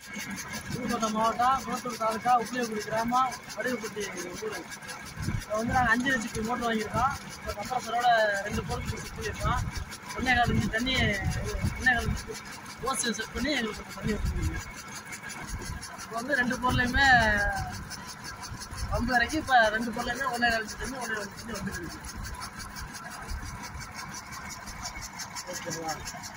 புதுக்கோட்டை மாவட்டம் குளத்தூர் தாலுக்கா உப்பிலியக்குடி கிராமம் வடிவுப்பட்டி ஊர் இப்போ வந்து நாங்கள் அஞ்சு லட்சத்துக்கு மோட்டர் வாங்கியிருக்கோம் இப்போ கம்ப்ரஸரோட ரெண்டு பொருள் செட் பண்ணியிருக்கோம் ஒன்றே கால் இன்ச்சு தண்ணி ஒன்றே கால் இன்ச்சு ஓசை செட் பண்ணி எங்களுக்கு இப்போ தண்ணி வச்சுருக்கீங்க இப்போ வந்து ரெண்டு பொருளையுமே பம்பு இறக்கி இப்போ ரெண்டு பொருளையுமே ஒன்றே கால் இன்ச்சு தண்ணி ஒன்றே கால் இன்ச்சு தண்ணி வந்துருக்கு ஓகேவா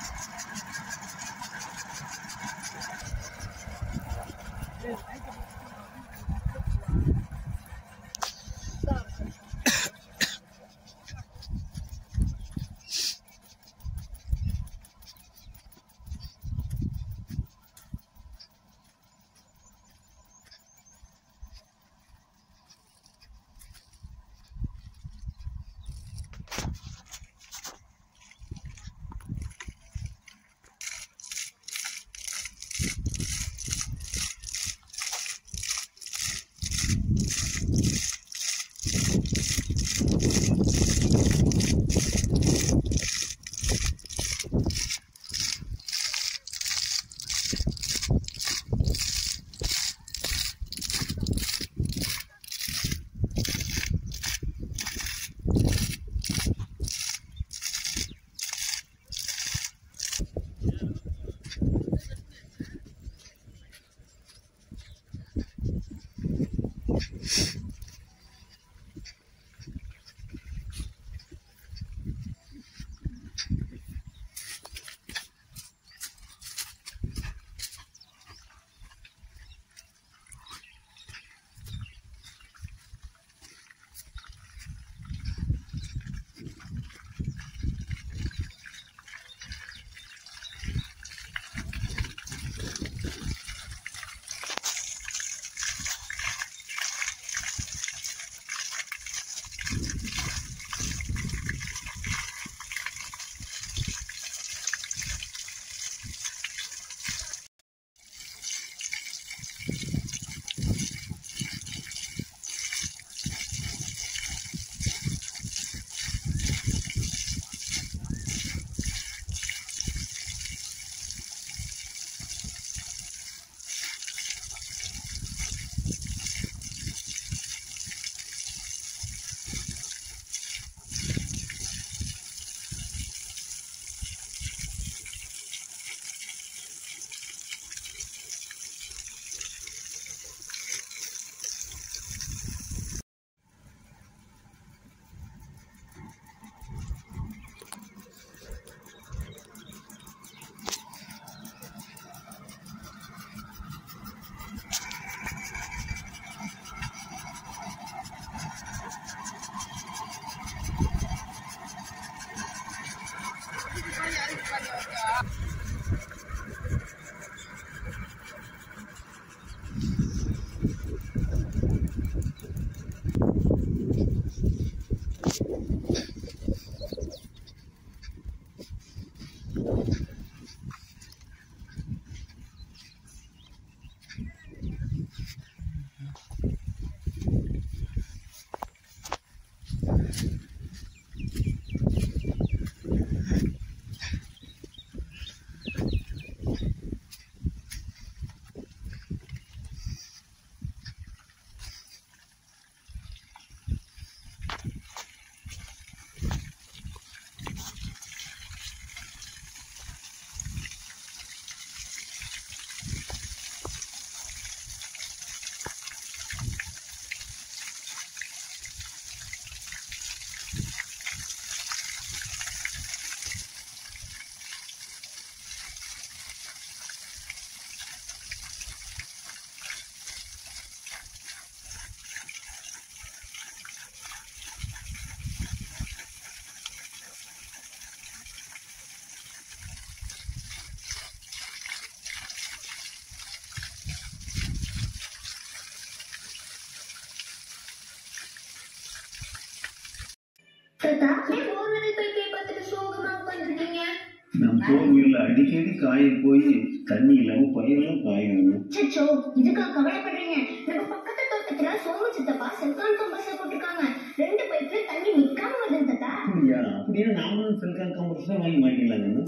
தாத்தா ஏன் போர்வெளி பைப்பை பார்த்துட்டு சோகமா உட்காந்துருக்கீங்க நம் கோவில்ல அடிக்கடி காய போய் தண்ணி இல்லாம பயிரெல்லாம் காயணும் சச்சோ இதுக்கா கவலைப்படுறீங்க நம்ம பக்கத்து தோட்டத்துல சோமு சித்தப்பா செல்கான் கம்பர்ஸ போட்டிருக்காங்க ரெண்டு பைப்ல தண்ணி நிக்காம வருது தாத்தா அப்படியா அப்படியே நாமளும் செல்கான் கம்பர்ஸ் வாங்கி மாட்டிடலாங்க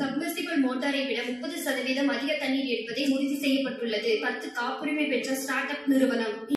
சப்மர்சிபிள் மோட்டாரை விட முப்பது சதவீதம் அதிக தண்ணீர் எடுப்பதை உறுதி செய்யப்பட்டுள்ளது பத்து காப்புரிமை பெற்ற ஸ்டார்ட் அப் நிறுவனம்